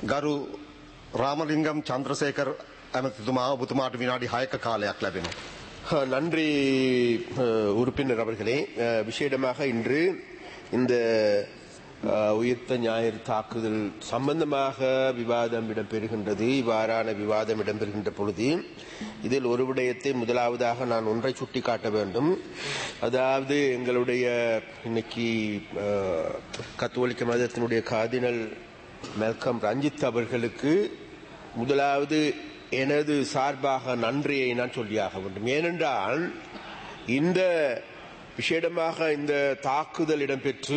ගරු රාමලිංගම් චන්ද්‍රසේකර ඇමතිතුමා ඔබතුමාට විනාඩි 6ක කාලයක් ලැබෙනවා. அஹ், நன்றி அஹ், உறுப்பினர் அவர்களே அஹ், விசேடமாக இன்று இந்த அஹ், உயிர்த்த ஞாயிறு தாக்குதல் சம்பந்தமாக விவாதம் இடம்பெறுகின்றது இவ்வாறான விவாதம் இடம்பெறுகின்ற பொழுது இதில் ஒரு விடயத்தை முதலாவதாக நான் ஒன்றை சுட்டிக்காட்ட வேண்டும் அதாவது எங்களுடைய இன்னைக்கு அஹ், கத்தோலிக்க மதத்தினுடைய காதினல் மெல்கம் ரஞ்சித் அவர்களுக்கு முதலாவது எனது சார்பாக நன்றியை நான் சொல்லியாக வேண்டும் ஏனென்றால் இந்த விசேடமாக இந்த தாக்குதல் இடம்பெற்று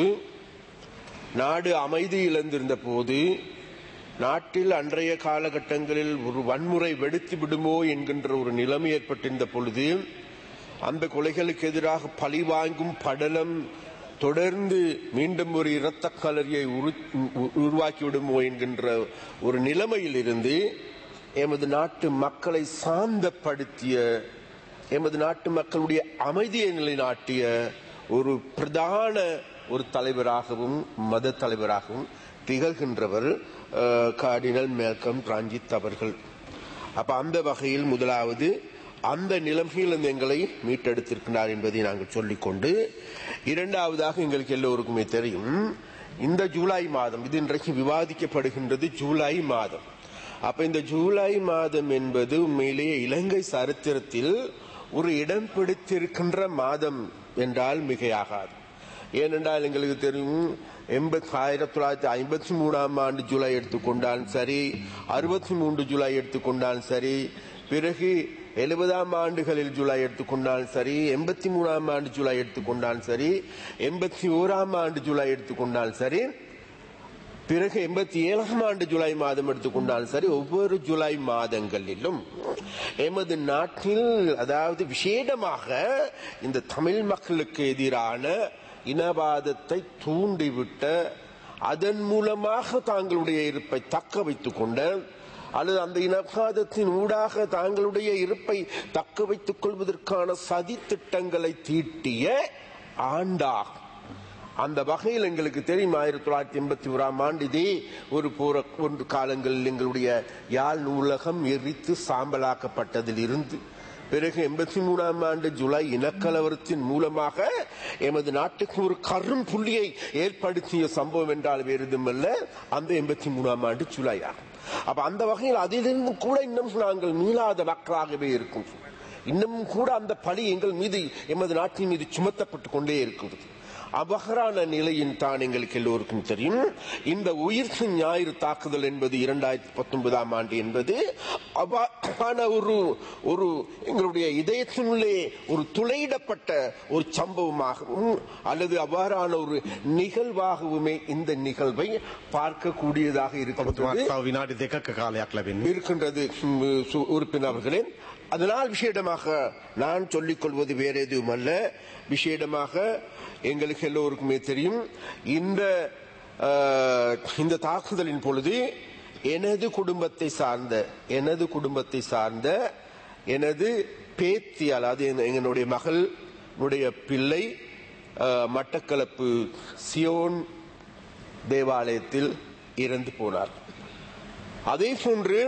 நாடு அமைதி இழந்திருந்த போது நாட்டில் அன்றைய காலகட்டங்களில் ஒரு வன்முறை வெடித்து விடுமோ என்கின்ற ஒரு நிலைமை ஏற்பட்டிருந்த பொழுது அந்த கொலைகளுக்கு எதிராக பழி வாங்கும் படலம் தொடர்ந்து மீண்டும் ஒரு இரத்த கலரியை உருவாக்கி விடுமோ என்கின்ற ஒரு நிலைமையில் இருந்து எமது நாட்டு மக்களை சாந்தப்படுத்திய எமது நாட்டு மக்களுடைய அமைதியை நிலைநாட்டிய ஒரு பிரதான ஒரு தலைவராகவும் மத தலைவராகவும் திகழ்கின்றவர் அஹ், கார்டினல் மேல்கம் ரஞ்சித் அவர்கள் அப்ப அந்த வகையில் முதலாவது அந்த நிலைமையிலிருந்து எங்களை மீட்டெடுத்திருக்கிறார் என்பதை நாங்கள் சொல்லிக்கொண்டு இரண்டாவதாக எங்களுக்கு எல்லோருக்குமே தெரியும் இந்த ஜூலை மாதம் இது இன்றைக்கு விவாதிக்கப்படுகின்றது ஜூலை மாதம் அப்ப இந்த ஜூலை மாதம் என்பது உண்மையிலேயே இலங்கை சரித்திரத்தில் ஒரு இடம் பிடித்திருக்கின்ற மாதம் என்றால் மிகையாகாது ஏனென்றால் எங்களுக்கு தெரியும் எண்பத்தி ஆயிரத்தி தொள்ளாயிரத்தி ஐம்பத்தி மூணாம் ஆண்டு ஜூலை எடுத்துக்கொண்டாலும் சரி அறுபத்தி மூன்று ஜூலை எடுத்துக்கொண்டாலும் சரி பிறகு எழுபதாம் ஆண்டுகளில் ஜூலை எடுத்துக்கொண்டாலும் சரி எண்பத்தி மூணாம் ஆண்டு ஜூலை எடுத்துக்கொண்டாலும் சரி எண்பத்தி ஓராம் ஆண்டு ஜூலை எடுத்துக்கொண்டாலும் சரி பிறகு எண்பத்தி ஏழாம் ஆண்டு ஜூலை மாதம் எடுத்துக்கொண்டாலும் சரி ஒவ்வொரு ஜூலை மாதங்களிலும் எமது நாட்டில் அதாவது விசேடமாக இந்த தமிழ் மக்களுக்கு எதிரான இனவாதத்தை தூண்டிவிட்ட அதன் மூலமாக தாங்களுடைய இருப்பை தக்க வைத்துக் கொண்ட அல்லது அந்த இனவாதத்தின் ஊடாக தாங்களுடைய இருப்பை தக்க வைத்துக் கொள்வதற்கான சதி திட்டங்களை தீட்டிய ஆண்டாகும் அந்த வகையில் எங்களுக்கு தெரியும் ஆயிரத்தி தொள்ளாயிரத்தி எண்பத்தி ஓராம் ஆண்டு இதே ஒரு போற ஒன்று காலங்களில் எங்களுடைய யாழ் நூலகம் எரித்து சாம்பலாக்கப்பட்டதில் இருந்து பிறகு எண்பத்தி மூணாம் ஆண்டு ஜூலை இனக்கலவரத்தின் மூலமாக எமது நாட்டுக்கு ஒரு கரும் புள்ளியை ஏற்படுத்திய சம்பவம் என்றால் வேறு எதுவுமல்ல அந்த எண்பத்தி மூணாம் ஆண்டு ஜூலை ஆகும் அப்ப அந்த வகையில் அதிலிருந்து கூட இன்னும் நாங்கள் மீளாத மக்களாகவே இருக்கும் இன்னும் கூட அந்த பழி எங்கள் மீது எமது நாட்டின் மீது சுமத்தப்பட்டு கொண்டே இருக்கிறது அபகரான நிலையின் தான் எங்களுக்கு எல்லோருக்கும் தெரியும் இந்த உயிர் ஞாயிறு தாக்குதல் என்பது இரண்டாயிரத்தி பத்தொன்பதாம் ஆண்டு என்பது அபான ஒரு ஒரு எங்களுடைய இதயத்தினுள்ளே ஒரு துளையிடப்பட்ட ஒரு சம்பவமாகவும் அல்லது அவ்வாறான ஒரு நிகழ்வாகவுமே இந்த நிகழ்வை பார்க்கக்கூடியதாக இருக்கிறது ඔබතුමාට තව විනාඩි දෙකක කාලයක් ලැබෙන්නේ. இருக்கின்றது ம், சு- உறுப்பினர் அவர்களே அதனால் விசேடமாக நான் சொல்லிக் கொள்வது வேற எதுவும் அல்ல விசேடமாக எங்களுக்கு எல்லோருக்குமே தெரியும் இந்த அஹ், இந்த தாக்குதலின் பொழுது எனது குடும்பத்தை சார்ந்த எனது குடும்பத்தை சார்ந்த எனது பேத்தி அதாவது என்- எங்களுடைய மகளுடைய பிள்ளை அஹ், மட்டக்களப்பு சியோன் தேவாலயத்தில் இறந்து போனார் அதே போன்று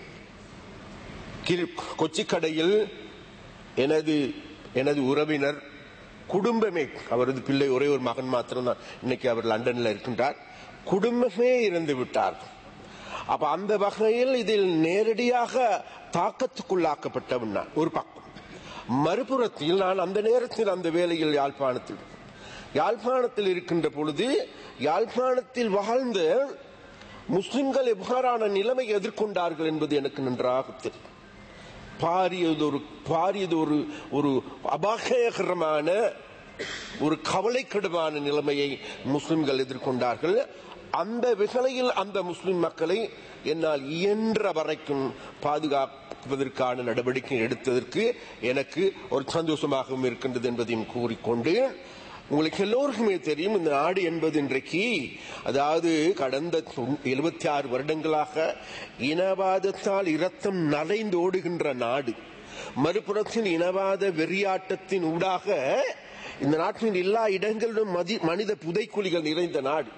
கிரு- கொச்சிக்கடையில் எனது எனது உறவினர் குடும்பமே அவரது பிள்ளை ஒரே ஒரு மகன் மாத்திரம்தான் இன்னைக்கு அவர் லண்டன்ல இருக்கின்றார் குடும்பமே இறந்து விட்டார் அப்ப அந்த வகையில் இதில் நேரடியாக தாக்கத்துக்குள்ளாக்கப்பட்டவன் நான் ஒரு பக்கம் மறுபுறத்தில் நான் அந்த நேரத்தில் அந்த வேலையில் யாழ்ப்பாணத்தில் யாழ்ப்பாணத்தில் இருக்கின்ற பொழுது யாழ்ப்பாணத்தில் வாழ்ந்த முஸ்லிம்கள் எவ்வாறான நிலைமை எதிர்கொண்டார்கள் என்பது எனக்கு நன்றாக தெரியும் பாரியதொரு பாரியதொரு ஒரு அபாயகரமான ஒரு கவலைக்கிடமான நிலைமையை முஸ்லிம்கள் எதிர்கொண்டார்கள் அந்த விகலையில் அந்த முஸ்லிம் மக்களை என்னால் இயன்ற வரைக்கும் பாதுகாப்பதற்கான நடவடிக்கை எடுத்ததற்கு எனக்கு ஒரு சந்தோஷமாகவும் இருக்கின்றது என்பதையும் கூறிக்கொண்டு உங்களுக்கு எல்லோருக்குமே தெரியும் இந்த நாடு என்பது இன்றைக்கு அதாவது கடந்த எழுபத்தி ஆறு வருடங்களாக இனவாதத்தால் இரத்தம் நனைந்து ஓடுகின்ற நாடு மறுபுறத்தில் இனவாத வெறியாட்டத்தின் ஊடாக இந்த நாட்டின் எல்லா இடங்களிலும் மதி- மனித புதைக்குழிகள் நிறைந்த நாடு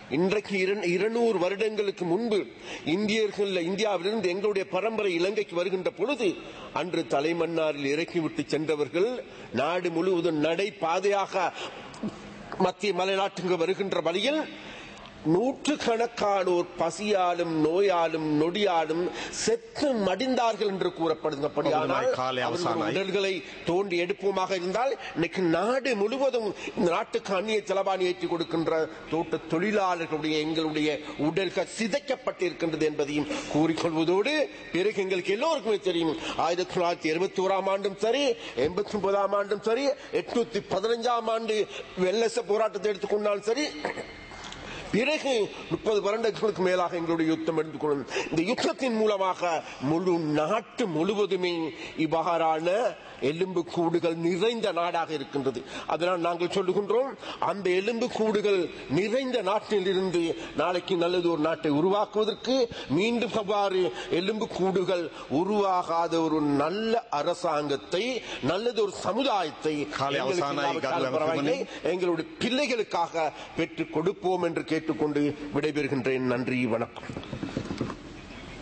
இன்றைக்கு இரண்- இருநூறு வருடங்களுக்கு முன்பு இந்தியர்கள் இந்தியாவிலிருந்து எங்களுடைய பரம்பரை இலங்கைக்கு வருகின்ற பொழுது அன்று தலைமன்னாரில் இறக்கிவிட்டு சென்றவர்கள் நாடு முழுவதும் நடை பாதையாக மத்திய மலைநாட்டுக்கு வருகின்ற வழியில் நூற்றுக்கணக்கானோர் பசியாலும் நோயாலும் நொடியாலும் செத்து மடிந்தார்கள் என்று கூறப்படுகிறபடியானால் அவர்களுடைய காலை அவர்களுடைய அவசானாய். உடல்களை தோண்டி எடுப்போமாக இருந்தால் இன்னைக்கு நாடு முழுவதும் இந்த நாட்டுக்கு அந்நிய செலவாணி ஏற்றி கொடுக்கின்ற தோட்ட தொழிலாளர்களுடைய எங்களுடைய உடல்கள் சிதைக்கப்பட்டிருக்கின்றது என்பதையும் கூறிக்கொள்வதோடு பிறகு எங்களுக்கு எல்லோருக்குமே தெரியும் ஆயிரத்தி தொள்ளாயிரத்தி இருபத்தி ஓராம் ஆண்டும் சரி எண்பத்தி ஒன்பதாம் ஆண்டும் சரி எட்நூத்தி பதினஞ்சாம் ஆண்டு வெள்ளச போராட்டத்தை எடுத்துக்கொண்டாலும் சரி பிறகு முப்பது வருடங்களுக்கு மேலாக எங்களுடைய யுத்தம் எடுத்துக் கொள்ளும் இந்த யுத்தத்தின் மூலமாக முழு நாட்டு முழுவதுமே இவ்வாறான எலும்பு கூடுகள் நிறைந்த நாடாக இருக்கின்றது அதனால் நாங்கள் சொல்லுகின்றோம் அந்த எலும்பு கூடுகள் நிறைந்த நாட்டில் இருந்து நாளைக்கு நல்லது ஒரு நாட்டை உருவாக்குவதற்கு மீண்டும் அவ்வாறு எலும்பு கூடுகள் உருவாகாத ஒரு நல்ல அரசாங்கத்தை நல்லது ஒரு சமுதாயத்தை காலை எங்களுக்கு அவசானாய் இல்லாவிட்டாலும் காலை பரவாயில்லை. எங்களுடைய பிள்ளைகளுக்காக பெற்றுக் கொடுப்போம் என்று கேட்டுக்கொண்டு விடைபெறுகின்றேன் நன்றி வணக்கம்